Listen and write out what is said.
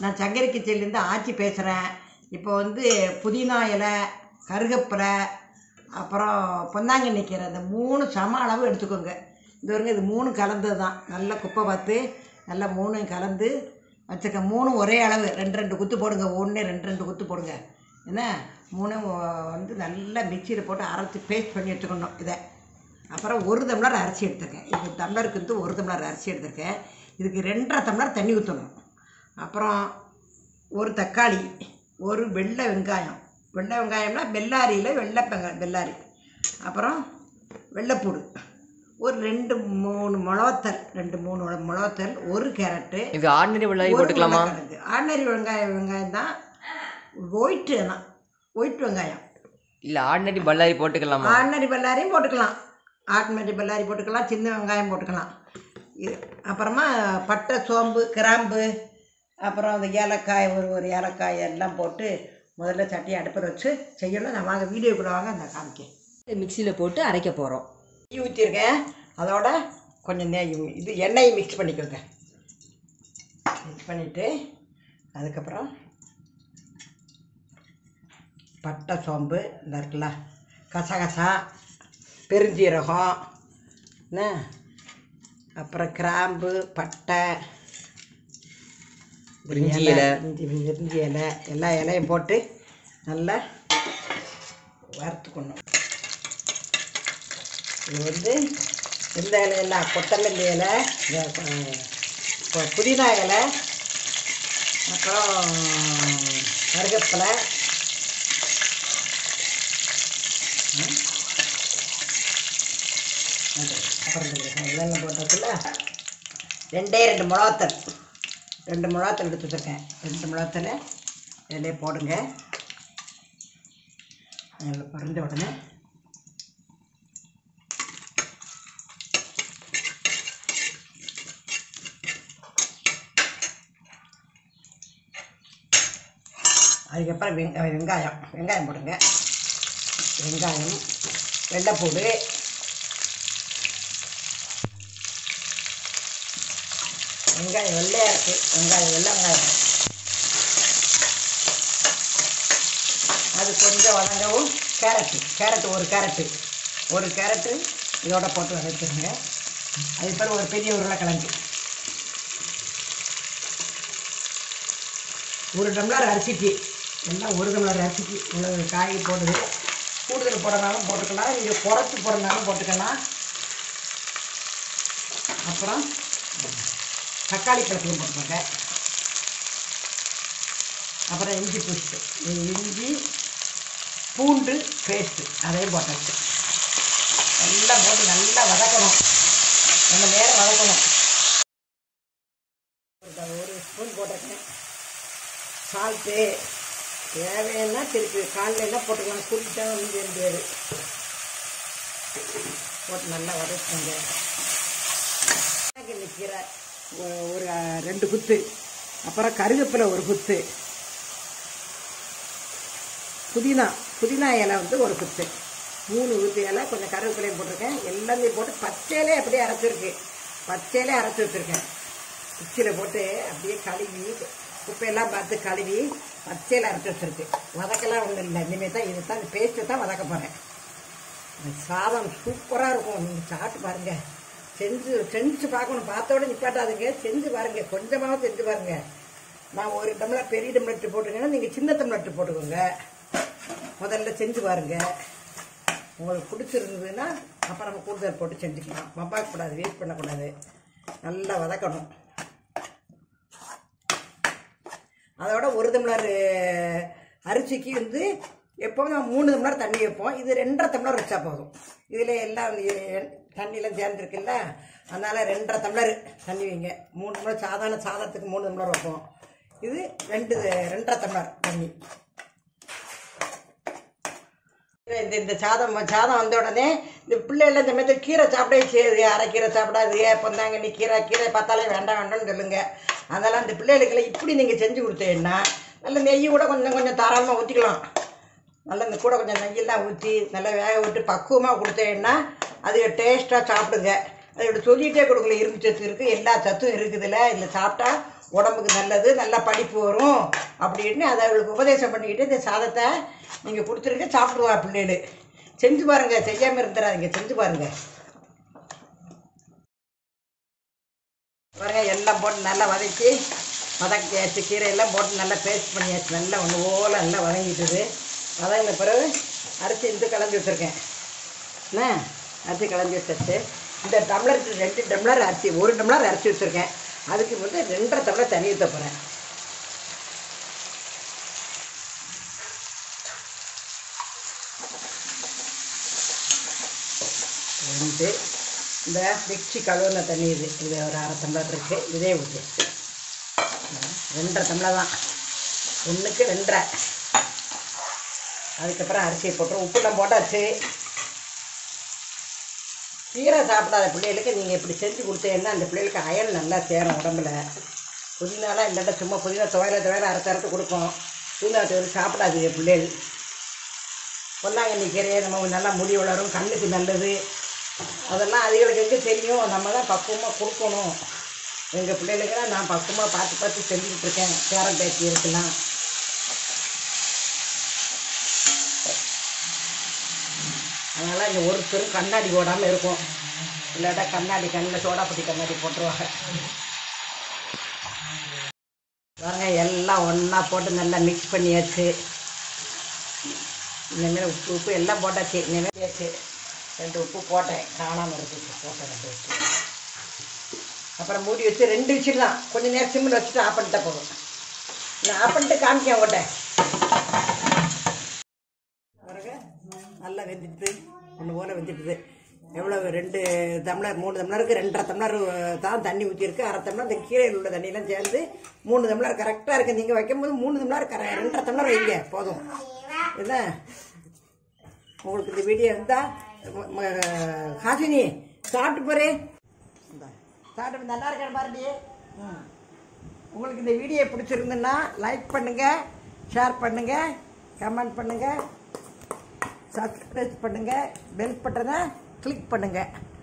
நான் சங்கரி கிச்சன்லேருந்து ஆச்சி பேசுகிறேன் இப்போ வந்து புதினா இலை கருகப்பிலை அப்புறம் பொன்னாங்கண்ணி கீரை இந்த மூணு சம அளவு எடுத்துக்கோங்க இது வரைக்கும் இது மூணு கலந்தது தான் நல்லா குப்பை பார்த்து நல்லா மூணும் கலந்து வச்சுக்க மூணு ஒரே அளவு ரெண்டு ரெண்டு குத்து போடுங்க ஒன்று ரெண்டு ரெண்டு குத்து போடுங்க என்ன மூணும் வந்து நல்லா மிக்சியில் போட்டு அரைச்சி பேஸ்ட் பண்ணி எடுத்துக்கணும் இதை அப்புறம் ஒரு டம்ளர் அரிசி எடுத்திருக்கேன் இது டம்ளருக்கு வந்து ஒரு டம்ளர் அரிசி எடுத்திருக்கேன் இதுக்கு ரெண்டரை டம்ளர் தண்ணி ஊற்றணும் அப்புறம் ஒரு தக்காளி ஒரு வெள்ளை வெங்காயம் வெள்ளை வெங்காயம்னா பெல்லாரியில் வெள்ளை வெங்காயம் பெல்லாரி அப்புறம் வெள்ளைப்பூடு ஒரு ரெண்டு மூணு மிளவத்தல் ரெண்டு மூணு மிளவத்தல் ஒரு கேரட்டு இது ஆர்டினரி வெள்ளாரி போட்டுக்கலாமா ஆர்டினரி வெங்காயம் வெங்காயம் தான் ஒயிட்டு தான் ஒயிட் வெங்காயம் இல்ல ஆர்டினரி பல்லாரி போட்டுக்கலாமா ஆர்டினரி பல்லாரியும் போட்டுக்கலாம் ஆர்டினரி பல்லாரி போட்டுக்கலாம் சின்ன வெங்காயம் போட்டுக்கலாம் இது அப்புறமா பட்டை சோம்பு கிராம்பு அப்புறம் அந்த ஏலக்காய் ஒரு ஒரு ஏலக்காய் எல்லாம் போட்டு முதல்ல சட்டியை அடுப்பில் வச்சு செய்யணும் நான் வாங்க வீடியோக்குள்ள வாங்க அந்த காமிக்கேன் மிக்சியில் போட்டு அரைக்க போகிறோம் நெய் ஊற்றிருக்கேன் அதோட கொஞ்சம் நெய் இது எண்ணெயை மிக்ஸ் பண்ணிக்கோங்க மிக்ஸ் பண்ணிவிட்டு அதுக்கப்புறம் பட்டை சோம்பு இந்த இருக்குல்ல கசகசா பெருஞ்சீரகம் என்ன அப்புறம் கிராம்பு பட்டை பிரிஞ்சி இலை. இஞ்சி பிரிஞ்சி இலை எல்லா இலையும் போட்டு நல்லா வறுத்துக்கணும் இது வந்து இந்த இலையெல்லாம் கொத்தமல்லி இலை இந்த, அஹ், பு- புதினா இலை அப்புறம் கருகப்பிலை ம். அது, அப்புறம் இந்த இதெல்லாம் போட்டதுல ரெண்டே ரெண்டு மிளகாத்தல் ரெண்டு மிளகாத்தல் எடுத்து வச்சுருக்கேன் ரெண்டு மிளகாத்தலை இதிலே போடுங்க அதில் பொரிஞ்ச உடனே அதுக்கப்புறம் வெங்க வெங்காயம் வெங்காயம் போடுங்க வெங்காயம் வெள்ளைப்பூடு வெங்காயம் வெள்ளையாக இருக்குது வெங்காயம் வெள்ளை வெங்காயம் அது கொஞ்சம் வதங்கவும் கேரட்டு கேரட்டு ஒரு கேரட்டு ஒரு கேரட்டு இதோட போட்டு வதக்கிடுங்க அது பிறகு ஒரு பெரிய உருளைக்கிழங்கு ஒரு டம்ளர் அரிசிக்கு எல்லாம் ஒரு டம்ளர் அரிசிக்கு இவ்வளவு காய் போடுது கூடுதல் போடனாலும் போட்டுக்கலாம் நீங்கள் குறைச்சி போடனாலும் போட்டுக்கலாம் அப்புறம் தக்காளி பழத்தையும் போட்டுக்கோங்க அப்புறம் இஞ்சி பூஸ்ட்டு இஞ்சி பூண்டு பேஸ்ட்டு அதையும் போட்டாச்சு எல்லாம் போட்டு நல்லா வதக்கணும் ரொம்ப நேரம் வதக்கணும் ஒரு- ஒரு ஸ்பூன் போட்டிருக்கேன் சால்ட்டு தேவைன்னா திருப்பி காலையில் என்ன போட்டுக்கலாம் குடிச்சா ஒன்றும் செய்ய முடியாது போட்டு நல்லா வதக்குங்க கீரை ஒ- ஒரு அஹ், ரெண்டு குத்து அப்புறம் கருவேப்பிலை ஒரு குத்து புதினா புதினா இலை வந்து ஒரு குத்து மூணு குத்து இலை கொஞ்சம் கருவேப்பிலையும் போட்டிருக்கேன் எல்லாமே போட்டு பச்சையிலே அப்படியே அரைச்சிருக்கு பச்சையிலே அரைச்சி வச்சுருக்கேன் குச்சியில் போட்டு அப்படியே கழுவி குப்பையெல்லாம் பார்த்து கழுவி பச்சையில் அரைச்சி வச்சுருக்கு வதக்கலாம் ஒன்றும் இல்லை இனிமேல் தான் இது தான் இந்த பேஸ்ட்டு தான் வதக்க போகிறேன் சாதம் சூப்பராக இருக்கும் நீங்கள் சாப்பிட்டு பாருங்கள் செஞ்சு செஞ்சு பார்க்கணும் பார்த்தோட நிப்பாட்டாதுங்க செஞ்சு பாருங்க கொஞ்சமாவது செஞ்சு பாருங்க நான் ஒரு டம்ளர் பெரிய டம்ளர் போட்டுருக்கேன்னா நீங்கள் சின்ன டம்ளர் போட்டுக்கோங்க முதல்ல செஞ்சு பாருங்க உங்களுக்கு பிடிச்சிருந்ததுன்னா அப்புறம் நம்ம கூடுதல் போட்டு செஞ்சுக்கலாம் மப்பாக்க கூடாது வேஸ்ட் பண்ணக்கூடாது நல்லா வதக்கணும் அதோட ஒரு டம்ளர் அரிசிக்கு வந்து எப்போவும் நம்ம மூணு டம்ளர் தண்ணி வைப்போம் இது ரெண்டரை டம்ளர் வச்சா போதும் இதில் எல்லாம் எ- தண்ணியெல்லாம் சேர்ந்துருக்குல்ல அதனால் ரெண்டரை டம்ளர் தண்ணி வைங்க மூணு டம்ளர் சாதாரண சாதத்துக்கு மூணு டம்ளர் வைப்போம் இது ரெண்டு ரெண்டரை டம்ளர் தண்ணி இந்த இந்த சாதம் சாதம் வந்த உடனே இந்த பிள்ளைகள் இந்த மாதிரி கீரை சாப்பிடவே செய்யுது அரைக்கீரை சாப்பிடாது பொந்தாங்கண்ணி கீரை கீரை பார்த்தாலே வேண்டாம் வேண்டாம்னு சொல்லுங்க அதெல்லாம் இந்த பிள்ளைகளுக்கெல்லாம் இப்படி நீங்கள் செஞ்சு கொடுத்தீங்கன்னா நல்ல நெய் கூட கொஞ்சம் கொஞ்சம் தாராளமாக ஊற்றிக்கலாம் நல்லா இந்த கூட கொஞ்சம் நெய்யெல்லாம் ஊற்றி நல்லா வேக விட்டு பக்குவமாக கொடுத்தீங்கன்னா அது டேஸ்ட்டாக சாப்பிடுங்க அது இப்படி சொல்லிகிட்டே கொடுக்கல இரும்பு சத்து இருக்குது எல்லா சத்தும் இருக்குதுல்ல இதில் சாப்பிட்டா உடம்புக்கு நல்லது நல்லா படிப்பு வரும் அப்படின்னு அதை அவளுக்கு உபதேசம் பண்ணிக்கிட்டு இந்த சாதத்தை நீங்கள் கொடுத்துருங்க சாப்பிடுவா பிள்ளைகள் செஞ்சு பாருங்க செய்யாமல் இருந்துடாதீங்க செஞ்சு பாருங்க பாருங்க எல்லாம் போட்டு நல்லா வதக்கி வதக்கியாச்சு கீரையெல்லாம் போட்டு நல்லா பேஸ்ட் பண்ணியாச்சு நல்லா ஒன்று ஓல நல்லா வதங்கிட்டுது வதங்கின பிறகு அரிசி இருந்து கலந்து வச்சுருக்கேன் என்ன அரிசி கலந்து வச்சாச்சு இந்த டம்ளருக்கு ரெண்டு டம்ளர் அரிசி ஒரு டம்ளர் அரிசி வச்சுருக்கேன் அதுக்கு வந்து ரெண்டரை டம்ளர் தண்ணி ஊற்ற போகிறேன் ரெண்டு இந்த மிக்சி கழுவுன தண்ணி இது இது ஒரு அரை டம்ளர் இருக்குது இதே ஊற்று ரெண்டரை டம்ளர் தான் ஒன்றுக்கு ரெண்டரை அதுக்கப்புறம் அரிசியை போட்டு உப்புலாம் போட்டாச்சு கீரை சாப்பிடாத பிள்ளைகளுக்கு நீங்கள் இப்படி செஞ்சு கொடுத்தீங்கன்னா அந்த பிள்ளைகளுக்கு அயல் நல்லா சேரும் உடம்புல புதினாலாம் இல்லாட்டா சும்மா புதினா துவையில துவையில அரைத்து அரைத்து கொடுப்போம் புதினா துவையல் சாப்பிடாதீங்க பிள்ளைகள் பொன்னாங்கண்ணி கீரையை நம்ம நல்லா முடி வளரும் கண்ணுக்கு நல்லது அதெல்லாம் அதுகளுக்கு எங்கே தெரியும் நம்ம தான் பக்குவமாக கொடுக்கணும் எங்கள் பிள்ளைகளுக்கெல்லாம் நான் பக்குவமாக பார்த்து பார்த்து செஞ்சுக்கிட்டு இருக்கேன் பேரன் பேத்தி இருக்கலாம் அதனால் இந்த ஒருத்தரும் கண்ணாடி போடாமல் இருக்கும் இல்லாட்டா கண்ணாடி கண்ணில் சோடாப்பட்டி கண்ணாடி போட்டுருவாங்க பாருங்க எல்லாம் ஒன்றா போட்டு நல்லா மிக்ஸ் பண்ணியாச்சு இனிமேல் உப்பு உப்பு எல்லாம் போட்டாச்சு இனிமேல் பேச்சு ரெண்டு உப்பு போட்டேன் காணாமல் இருக்கு போட்டேன் ரெண்டு உப்பு அப்புறம் மூடி வச்சு ரெண்டு விசில் தான் கொஞ்சம் நேரம் சிம்மில் வச்சுட்டு ஆஃப் பண்ணிட்டா போதும் நான் ஆஃப் பண்ணிட்டு காமிக்கேன் உங்கள்கிட்ட பாருங்க நல்லா வெந்துட்டு ஒன்று போல் வெந்துட்டுது எவ்வளோ ரெண்டு டம்ளர் மூணு டம்ளருக்கு ரெண்டரை டம்ளர் தான் தண்ணி ஊற்றிருக்கு அரை டம்ளர் இந்த கீரையில் உள்ள தண்ணியெல்லாம் சேர்ந்து மூணு டம்ளர் கரெக்டாக இருக்குது நீங்கள் வைக்கும்போது மூணு டம்ளர் கர ரெண்டரை டம்ளர் வைங்க போதும் என்ன உங்களுக்கு இந்த வீடியோ இருந்தால் ஹாசினி சாப்பிட்டு போறே இந்தா, சாப்பிட்டு நல்லா இருக்கேன் பாருடி ம் உங்களுக்கு இந்த வீடியோ பிடிச்சிருந்துன்னா லைக் பண்ணுங்கள் ஷேர் பண்ணுங்கள் கமெண்ட் பண்ணுங்கள் சப்ஸ்கிரைப் பண்ணுங்கள் பெல் பட்டனை கிளிக் பண்ணுங்கள்